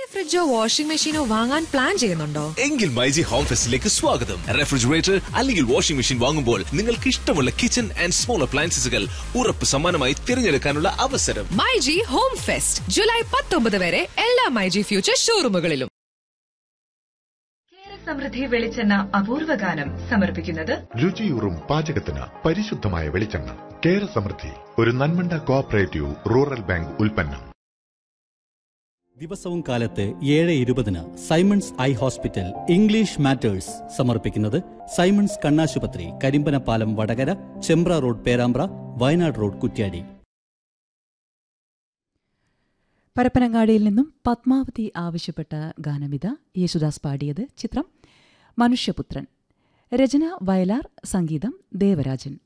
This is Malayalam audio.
ഫ്രിഡ്ജോ വാഷിംഗ് മെഷീനോ വാങ്ങാൻ പ്ലാൻ ചെയ്യുന്നുണ്ടോ എങ്കിൽ മൈജി ഹോം ഫെസ്റ്റിലേക്ക് സ്വാഗതം റെഫ്രിജറേറ്റർ അല്ലെങ്കിൽ വാഷിംഗ് മെഷീൻ വാങ്ങുമ്പോൾ നിങ്ങൾക്ക് ഇഷ്ടമുള്ള കിച്ചൺ ആൻഡ് സ്മോൾ അപ്ലയൻസസുകൾ ഉറപ്പ് സമ്മാനമായി തിരഞ്ഞെടുക്കാനുള്ള അവസരം മൈജി ഹോം ഫെസ്റ്റ് ജൂലൈ പത്തൊമ്പത് വരെ എല്ലാ മൈജി ഫ്യൂച്ചർ ഷോറൂമുകളിലും സമൃദ്ധി വെളിച്ചെണ്ണ അപൂർവ ഗാനം സമർപ്പിക്കുന്നത് രുചിയൂറും പാചകത്തിന് പരിശുദ്ധമായ വെളിച്ചെണ്ണ കേര സമൃദ്ധി ഒരു നന്മണ്ട കോഓപ്പറേറ്റീവ് റൂറൽ ബാങ്ക് ഉൽപ്പന്നം ദിവസവും കാലത്ത് ഏഴ് ഇരുപതിന് Simons I hospital English matters സമർപ്പിക്കുന്നത് സൈമൺസ് കണ്ണാശുപത്രി കരിമ്പനപ്പാലം വടകര ചെമ്പ്ര റോഡ് പേരാമ്പ്ര വയനാട് റോഡ് കുറ്റ്യാടി പരപ്പനങ്ങാടിയിൽ നിന്നും പത്മാവതി ആവശ്യപ്പെട്ട ഗാനമിത യേശുദാസ് പാടിയത് ചിത്രം മനുഷ്യപുത്രൻ രചന വയലാർ സംഗീതം ദേവരാജൻ